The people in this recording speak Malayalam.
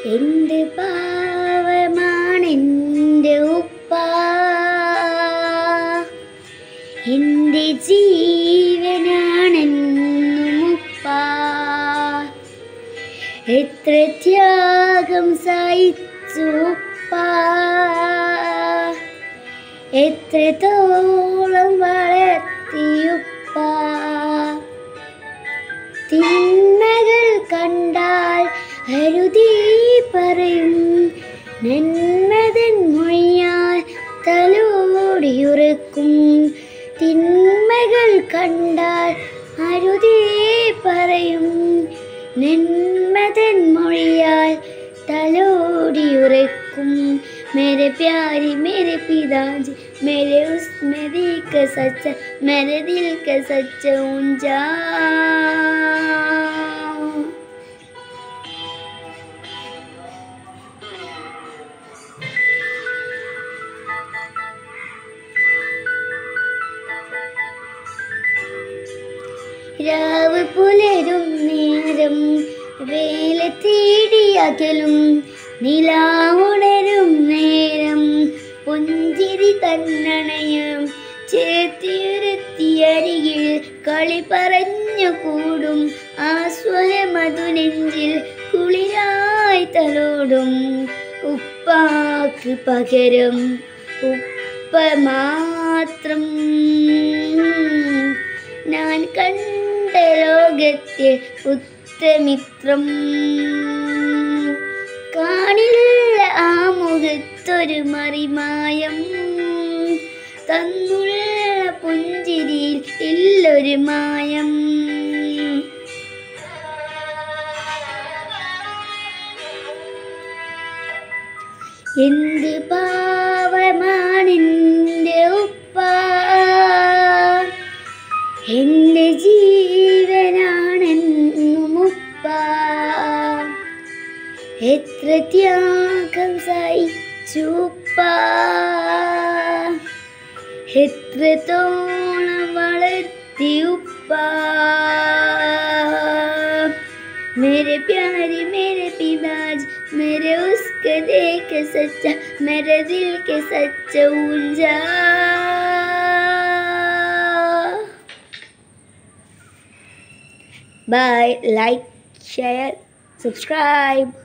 എന്ത് പാവമാണെൻ്റെ ഉപ്പ എൻ്റെ ജീവനാണെന്നും ഉപ്പ എത്ര ത്യാഗം സഹിച്ചു ഉപ്പ എത്രത്തോളം വളർത്തിയുപ്പ തിന്മകൾ കണ്ടാൽ അരുതീ പറയും നന്മതൻ മൊഴിയാൽ തലോടിയുറക്കും തിന്മകൾ കണ്ടാൽ അരുതേ പറയും നന്മതൻ മൊഴിയാൽ തലോടിയുറക്കും मेरे प्यारी मेरे पिताजी मेरे उसमें दिल का सच्चा मेरे दिल का सच्चा ऊंचा രാവ് പുലരും നേരം വേല തേടിയകലും നിലാവുണരും നേരം പുഞ്ചിരി തന്നണയം ചേർത്തിയുരത്തിയരികിൽ കളി പറഞ്ഞു കൂടും ആസ്വരമതു നെഞ്ചിൽ കുളിരായി തലോടും ഉപ്പാക്ക് പകരം ഉപ്പ മാത്രം ഞാൻ കണ്ട ലോകത്തെ ഉത്തമിത്രം കാണില്ല ആ മുഖത്തൊരു മറിമായം തന്നുള്ള പുഞ്ചിരിയിൽ ഇല്ലൊരു മായം എന്ത് പാവമാണെൻ്റെ ഉപ്പ എൻ്റെ ജീവനാണെന്നും ഉപ്പ എത്ര ത്യാഗം സഹിച്ചുപ്പ എത്രത്തോളം വളർത്തിയുപ്പ मेरे प्यारे मेरे पिताजी मेरे उसके देख सच्चा मेरे दिल के सच्चा ऊंजा Bye, like, share, subscribe.